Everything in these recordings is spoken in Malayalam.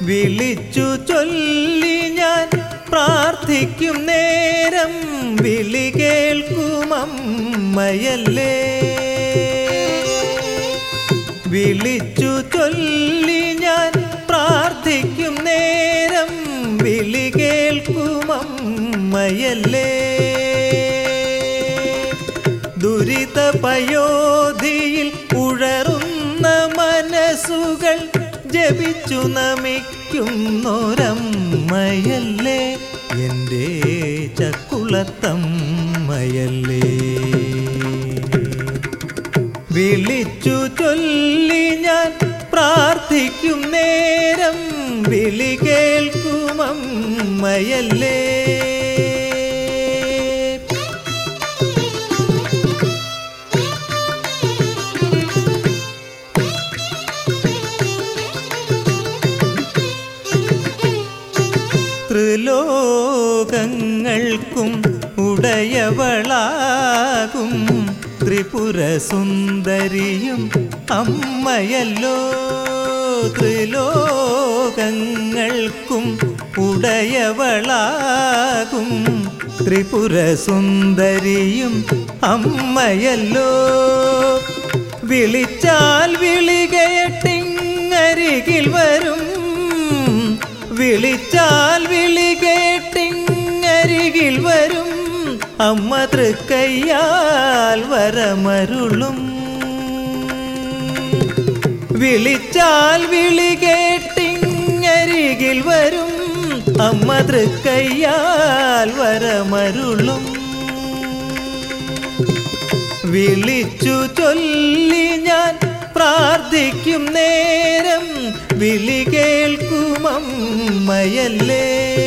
വിളിച്ചു ചൊല്ലി ഞാൻ പ്രാർത്ഥിക്കും നേരം വിളി കേൾക്കുമമ്മയല്ലേ വിളിച്ചു ചൊല്ലി ഞാൻ പ്രാർത്ഥിക്കും നേരം വിളി കേൾക്കുമമ്മയല്ലേ ദുരിത പയോധിയിൽ ഉഴറുന്ന മനസ്സുകൾ ജപിച്ചു നമിക്കുന്നൊരമ്മയല്ലേ എൻ്റെ ചക്കുളത്തമ്മയല്ലേ വിളിച്ചു ചൊല്ലി ഞാൻ പ്രാർത്ഥിക്കും നേരം വിളി കേൾക്കുമമ്മയല്ലേ ത്രിലോകങ്ങൾക്കും ഉടയവളാകും ത്രിപുര സുന്ദരിയും അമ്മയല്ലോ ത്രിലോകങ്ങൾക്കും ഉടയവളാകും ത്രിപുര സുന്ദരിയും അമ്മയല്ലോ വിളിച്ചാൽ വിളി കേട്ടിങ്ങരികിൽ വരും വിളിച്ചാൽ വിളി കേട്ടിങ്ങരികിൽ വരും അമ്മ തൃക്കയ്യാൽ വരമരുളും വിളിച്ചാൽ വിളി കേട്ടിങ്ങരികിൽ വരും അമ്മ തൃക്കയ്യാൽ വരമരുളും വിളിച്ചു ചൊല്ലി ഞാൻ പ്രാർത്ഥിക്കും നേരം വിളി കേൾക്കുമമ്മയല്ലേ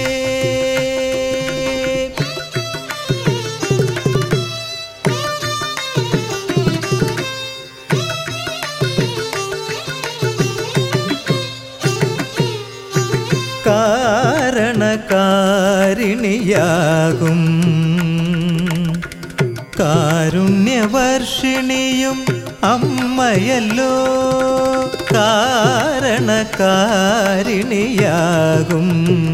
കാരണകാരിണിയാകും കാരുണ്യവർഷിണിയും അമ്മയല്ലോ കാരണകാരിണിയാകും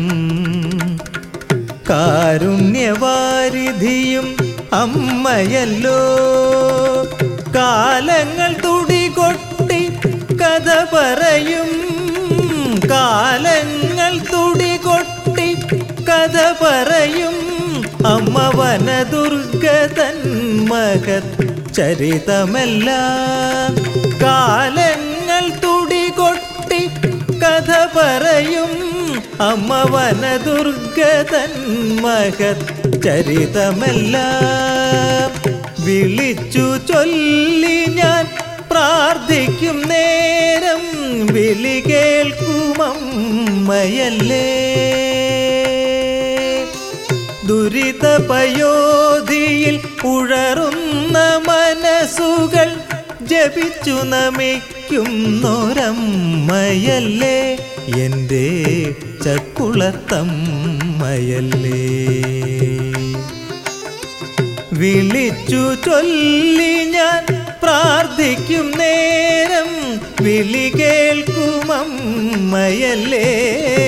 കാരുണ്യവാരിധിയും അമ്മയല്ലോ കാലങ്ങൾ തുടികൊട്ടി കഥ പറയും കാലങ്ങൾ തുടികൊട്ടി കഥ പറയും അമ്മ വനദുർഗതൻ മഹത് ചരിതമെല്ലാം കാലങ്ങൾ തുടികൊട്ടി കഥ പറയും അമ്മ വനദുർഗതൻ മഹത് ചരിതമെല്ലാം വിളിച്ചു ചൊല്ലി ഞാൻ പ്രാർത്ഥിക്കും നേരം വിളി കേൾക്കുമമ്മയല്ലേ ദുരിത പയോധിയിൽ ഉഴറുന്ന മനസ്സുകൾ ജപിച്ചു നമിക്കുന്നൊരമ്മയല്ലേ എൻ്റെ ചക്കുളത്തമ്മയല്ലേ വിളിച്ചു ചൊല്ലി ഞാൻ പ്രാർത്ഥിക്കും നേരം വിളി കേൾക്കുമമ്മയല്ലേ